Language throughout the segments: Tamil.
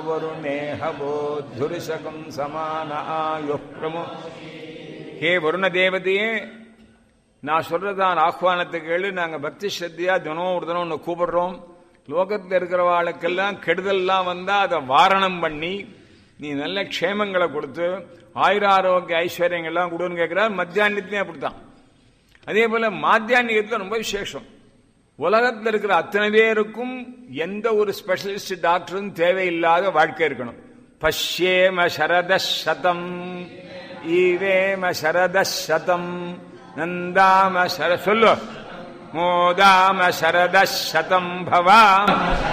வருணேஹபோதுரிசகம் சமான ஆயு பிரமோ ஹே வருண தேவதையே நான் சொல்றதான் ஆஹ்வானத்தை கேளு நாங்க பக்தி ஸ்ரத்தையா தினம் ஒரு தினம் உன்னை கூப்பிடுறோம் லோகத்தில் இருக்கிறவாளுக்கெல்லாம் கெடுதல்லாம் வந்தா அதை வாரணம் பண்ணி நீ நல்ல க்ஷேமங்களை கொடுத்து ஆயுராரோக்கிய ஐஸ்வர்யங்கள்லாம் கொடுன்னு கேட்கிறார் மத்தியானத்துலேயும் அப்படித்தான் அதே போல மாத்தியானிகத்தில் ரொம்ப விசேஷம் உலகத்தில் இருக்கிற அத்தனை பேருக்கும் எந்த ஒரு ஸ்பெஷலிஸ்ட் டாக்டரும் தேவையில்லாத வாழ்க்கை இருக்கணும் பஷ்யேம சரத சதம் ஈவேம சரத சதம் நந்தாம சர சொல்லு மோதாம சரத சதம் பவாம்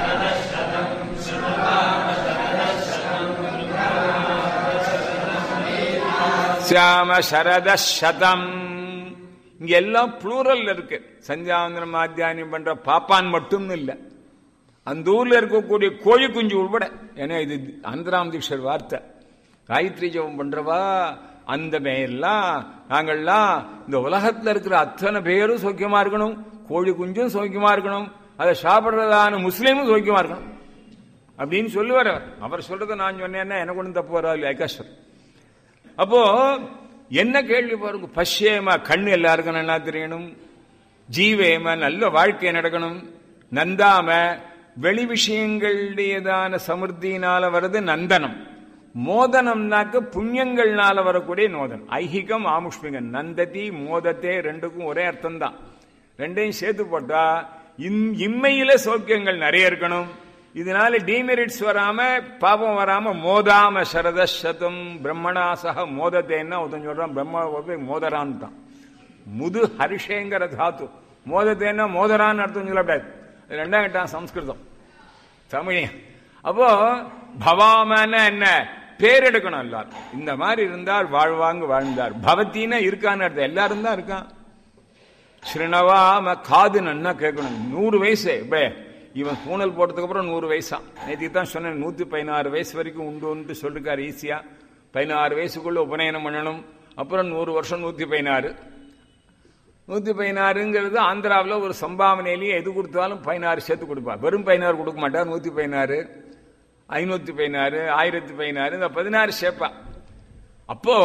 சியாம சரத சதம் இங்க எல்லாம் ப்ளூரல் இருக்கு சந்தியாவந்தனம் மாத்தியானியம் பண்ற பாப்பான் மட்டும் இல்ல அந்த ஊர்ல இருக்கக்கூடிய கோழி குஞ்சு உள்பட ஏன்னா இது ஆந்திராம் தீக்ஷர் வார்த்தை காயத்ரி ஜபம் பண்றவா அந்த பெயர்லாம் நாங்கள்லாம் இந்த உலகத்துல இருக்கிற அத்தனை பேரும் சௌக்கியமா இருக்கணும் கோழி குஞ்சும் சௌக்கியமா இருக்கணும் அதை சாப்பிடுறதான முஸ்லீமும் சௌக்கியமா இருக்கணும் அப்படின்னு சொல்லுவார் அவர் அவர் சொல்றதை நான் சொன்னேன்னா எனக்கு ஒன்றும் தப்பு வராது ஐகாஸ்வர் அப்போ என்ன கேள்வி பாருங்க பஷ்யேம கண்ணு எல்லாருக்கும் நல்லா தெரியணும் ஜீவேம நல்ல வாழ்க்கை நடக்கணும் நந்தாம வெளி விஷயங்களுடையதான சமிருத்தினால வர்றது நந்தனம் மோதனம்னாக்க புண்ணியங்கள்னால வரக்கூடிய நோதனம் ஐஹிகம் ஆமுஷ்மிகம் நந்ததி மோதத்தே ரெண்டுக்கும் ஒரே அர்த்தம் தான் ரெண்டையும் சேர்த்து போட்டா இம்மையில சௌக்கியங்கள் நிறைய இருக்கணும் இதனால டிமெரிட்ஸ் வராம பாபம் வராம மோதாம சரத சதம் பிரம்மணாசக மோதத்தேன்னா ஒருத்தன் சொல்றான் பிரம்ம மோதரான்னு தான் முது ஹரிஷேங்கிற தாத்து மோதத்தேன்னா மோதரான்னு அர்த்தம் சொல்லக்கூடாது ரெண்டாம் கட்டான் சம்ஸ்கிருதம் தமிழையும் அப்போ பவாமன என்ன பேர் எடுக்கணும் எல்லாரும் இந்த மாதிரி இருந்தால் வாழ்வாங்க வாழ்ந்தார் பவத்தின்னா இருக்கான்னு அர்த்தம் எல்லாரும் தான் இருக்கான் ஸ்ரீனவாம காது நன்னா கேட்கணும் நூறு வயசு இப்ப இவன் பூனல் போட்டதுக்கு அப்புறம் நூறு வயசா நேற்று தான் சொன்னேன் நூத்தி பதினாறு வயசு வரைக்கும் உண்டுன்ட்டு சொல்லிருக்காரு ஈஸியா பதினாறு வயசுக்குள்ள உபநயனம் பண்ணணும் அப்புறம் நூறு வருஷம் நூத்தி பதினாறு நூத்தி பதினாறுங்கிறது ஆந்திராவில் ஒரு சம்பாவனையிலேயே எது கொடுத்தாலும் பதினாறு சேர்த்து கொடுப்பார் வெறும் பதினாறு கொடுக்க மாட்டார் நூத்தி பதினாறு ஐநூத்தி பதினாறு ஆயிரத்தி பதினாறு இந்த பதினாறு சேர்ப்பா அப்போ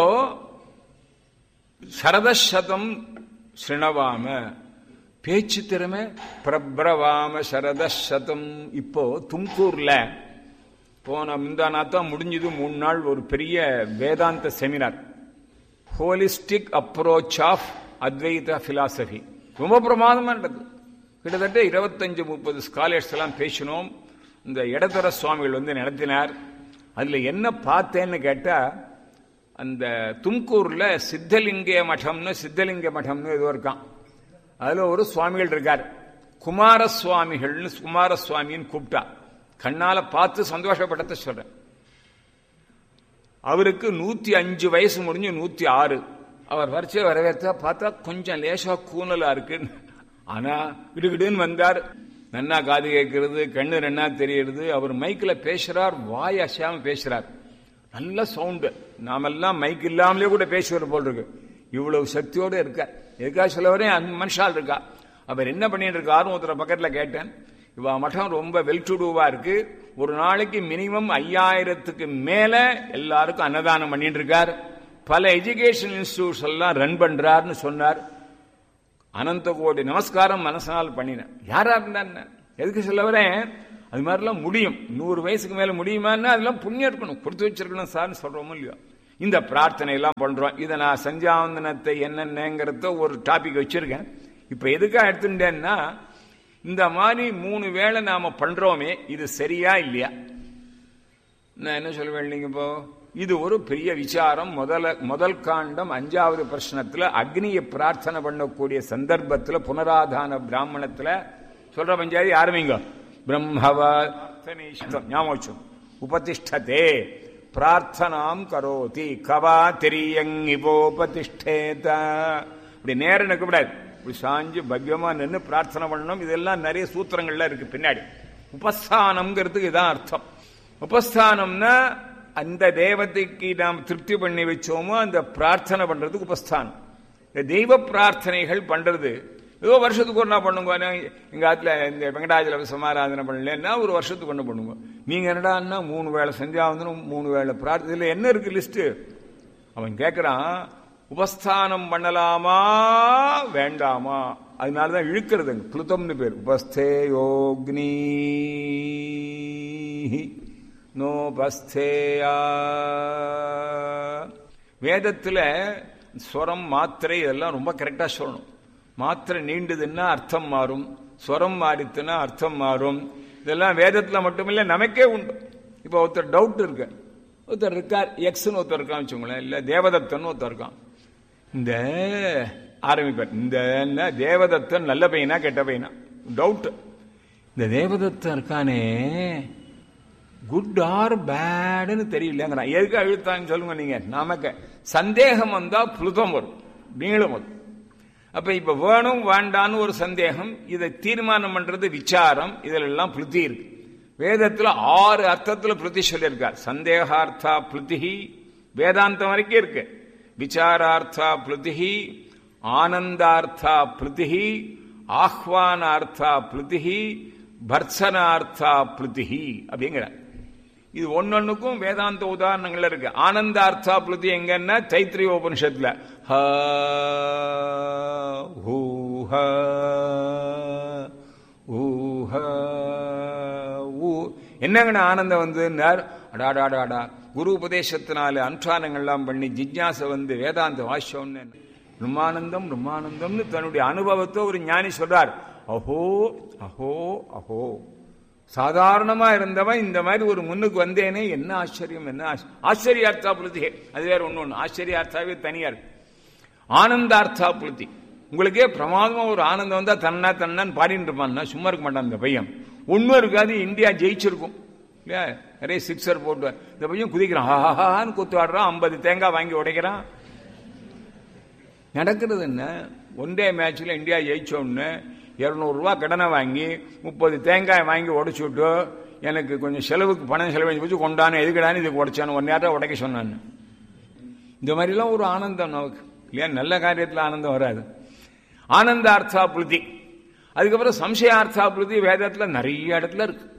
சரதசதம் ஸ்ரிணவாம பேச்சு திறமை பிரபிரவாம சரதசதம் இப்போ தும்கூர்ல போன முந்தானாத்தான் முடிஞ்சது மூணு நாள் ஒரு பெரிய Vedanta seminar holistic approach of Advaita philosophy ரொம்ப பிரமாதமா நடந்தது கிட்டத்தட்ட இருபத்தஞ்சு முப்பது ஸ்காலர்ஸ் எல்லாம் பேசினோம் இந்த இடத்தர சுவாமிகள் வந்து நடத்தினார் அதுல என்ன பார்த்தேன்னு கேட்டா அந்த தும்கூர்ல சித்தலிங்க மட்டம்னு சித்தலிங்க மட்டம்னு ஏதோ இருக்கான் அதுல ஒரு சுவாமிகள் இருக்கார் குமாரசுவாமிகள்னு குமாரசுவாமின்னு கூப்பிட்டா கண்ணால பார்த்து சந்தோஷப்படத்த சொல்றேன் அவருக்கு நூத்தி அஞ்சு வயசு முடிஞ்சு நூத்தி ஆறு அவர் வரிசை வரவேற்றா பார்த்தா கொஞ்சம் லேசா கூனலா இருக்கு ஆனா கிடுகிடுன்னு வந்தார் நன்னா காது கேட்கறது கண்ணு ரெண்ணா தெரியறது அவர் மைக்கில் பேசுறார் வாய் அசையாம பேசுறார் நல்ல சவுண்டு நாமெல்லாம் மைக் இல்லாமலே கூட பேசுவார் போல் இருக்கு இவ்வளவு சக்தியோடு இருக்கார் எதுக்காக சொல்ல வரேன் அந்த மனுஷால் இருக்கா அவர் என்ன பண்ணிட்டு இருக்காருன்னு ஒருத்தர் பக்கத்தில் கேட்டேன் இவ மட்டம் ரொம்ப வெல் டு டூவா இருக்கு ஒரு நாளைக்கு மினிமம் ஐயாயிரத்துக்கு மேல எல்லாருக்கும் அன்னதானம் பண்ணிட்டு இருக்கார் பல எஜுகேஷன் இன்ஸ்டிடியூட்ஸ் எல்லாம் ரன் பண்றாருன்னு சொன்னார் அனந்த கோடி நமஸ்காரம் மனசனால் பண்ணினேன் யாரா இருந்தா எதுக்கு சொல்ல வரேன் அது மாதிரிலாம் முடியும் நூறு வயசுக்கு மேல முடியுமான்னா அதெல்லாம் புண்ணியம் இருக்கணும் கொடுத்து வச்சிருக்கணும் சார்னு சொல்றோமோ இல்லையோ இந்த பிரார்த்தனை எல்லாம் பண்றோம் இதை நான் சஞ்சாவந்தனத்தை என்னென்னங்கிறத ஒரு டாபிக் வச்சிருக்கேன் இப்ப எதுக்காக எடுத்துட்டேன்னா இந்த மாதிரி மூணு வேளை நாம பண்றோமே இது சரியா இல்லையா நான் என்ன சொல்லுவேன் நீங்க இப்போ இது ஒரு பெரிய விசாரம் முதல முதல் காண்டம் அஞ்சாவது பிரச்சனத்துல அக்னியை பிரார்த்தனை பண்ணக்கூடிய சந்தர்ப்பத்துல புனராதான பிராமணத்துல சொல்ற பஞ்சாயத்து ஆரம்பிங்க பிரம்மவ ஞாபகம் உபதிஷ்டதே பிரார்த்தனாம் கரோதி கவா திரியங்கிபோபதிஷ்டேத இப்படி நேரம் நிற்க கூடாது இப்படி சாஞ்சு பவ்யமா நின்று பிரார்த்தனை பண்ணணும் இதெல்லாம் நிறைய சூத்திரங்கள்ல இருக்கு பின்னாடி உபஸ்தானம்ங்கிறதுக்கு இதான் அர்த்தம் உபஸ்தானம்னா அந்த தேவதைக்கு நாம் திருப்தி பண்ணி வச்சோமோ அந்த பிரார்த்தனை பண்றதுக்கு உபஸ்தானம் இந்த தெய்வ பிரார்த்தனைகள் பண்றது ஏதோ வருஷத்துக்கு ஒரு நாள் பண்ணுங்க எங்க ஆத்துல இந்த வெங்கடாஜல சமாராதனை பண்ணலன்னா ஒரு வருஷத்துக்கு ஒன்று பண்ணுங்க நீங்க என்னடான்னா மூணு வேளை சந்தியாவந்தனம் மூணு வேளை பிரார்த்தனை இதுல என்ன இருக்கு லிஸ்ட் அவன் கேட்கிறான் உபஸ்தானம் பண்ணலாமா வேண்டாமா அதனாலதான் இழுக்கிறது புளுத்தம்னு பேர் உபஸ்தே யோக்னி நோபஸ்தேயா வேதத்துல ஸ்வரம் மாத்திரை இதெல்லாம் ரொம்ப கரெக்டா சொல்லணும் மாத்திரை நீண்டுதுன்னா அர்த்தம் மாறும் ஸ்வரம் மாறித்துன்னா அர்த்தம் மாறும் இதெல்லாம் வேதத்துல மட்டுமில்ல நமக்கே உண்டு இப்போ ஒருத்தர் டவுட் இருக்கு ஒருத்தர் இருக்கார் எக்ஸ்னு ஒருத்தர் இருக்கான்னு வச்சுக்கோங்களேன் இல்ல தேவதத்தன் ஒருத்தர் இருக்கான் இந்த ஆரம்பிப்பார் இந்த தேவதத்தன் நல்ல பையனா கெட்ட பையனா டவுட் இந்த தேவதத்தன் இருக்கானே குட் ஆர் பேடுன்னு தெரியலங்கிறான் எதுக்கு அழுத்தான்னு சொல்லுங்க நீங்க நமக்கு சந்தேகம் வந்தா புளுதம் வரும் நீளம் வரும் அப்ப இப்ப வேணும் வேண்டான்னு ஒரு சந்தேகம் இதை தீர்மானம் பண்றது விசாரம் இதுல எல்லாம் புளுத்தி இருக்கு வேதத்துல ஆறு அர்த்தத்துல புளுத்தி சொல்லியிருக்கார் சந்தேகார்த்தா புளுதிகி வேதாந்தம் வரைக்கும் இருக்கு விசாரார்த்தா புளுதிகி ஆனந்தார்த்தா புளுதிகி ஆஹ்வானார்த்தா புளுதிகி பர்சனார்த்தா புளுதிகி அப்படிங்கிறார் இது ஒன்னொன்னுக்கும் வேதாந்த உதாரணங்கள் இருக்கு ஆனந்தார்த்தா புளுதி எங்கன்னா தைத்திரிய உபனிஷத்துல ஹ ஹூ ஹ ஊ ஹ ஊ என்னங்கண்ணா ஆனந்தம் வந்து அடாடாடாடா குரு உபதேசத்தினால அனுஷ்டானங்கள்லாம் பண்ணி ஜிஜ்ஞாச வந்து வேதாந்த வாஷ்யம்னு பிரம்மானந்தம் பிரம்மானந்தம்னு தன்னுடைய அனுபவத்தை ஒரு ஞானி சொல்றார் அஹோ அஹோ அஹோ சாதாரணமா இருந்தவன் இந்த மாதிரி ஒரு முன்னுக்கு வந்தேனே என்ன ஆச்சரியம் என்ன ஆச்சரியார்த்தா புலுதிகே அது வேற ஒண்ணு ஒண்ணு ஆச்சரியார்த்தாவே தனியா இருக்கு ஆனந்தார்த்தா புலுதி உங்களுக்கே பிரமாதமா ஒரு ஆனந்தம் வந்தா தன்னா தன்னான்னு பாடிட்டு இருப்பான்னா சும்மா இருக்க மாட்டான் இந்த பையன் ஒன்னும் இருக்காது இந்தியா ஜெயிச்சிருக்கும் இல்லையா நிறைய சிக்ஸர் போட்டு இந்த பையன் குதிக்கிறான் ஆஹான்னு குத்து ஆடுறான் ஐம்பது தேங்காய் வாங்கி உடைக்கிறான் நடக்கிறது என்ன ஒன் டே மேட்ச்ல இந்தியா ஜெயிச்சோன்னு இரநூறுவா கடனை வாங்கி முப்பது தேங்காய் வாங்கி உடைச்சு விட்டு எனக்கு கொஞ்சம் செலவுக்கு பணம் செலவழிச்சு வச்சு கொண்டானு எதுக்கடான்னு இதுக்கு உடைச்சானு ஒன் நேரம் உடைக்க சொன்னான்னு இந்த மாதிரிலாம் ஒரு ஆனந்தம் நமக்கு இல்லையா நல்ல காரியத்தில் ஆனந்தம் வராது ஆனந்த அர்த்தா புளுதி அதுக்கப்புறம் சம்சயார்த்தா புளுதி வேதத்தில் நிறைய இடத்துல இருக்கு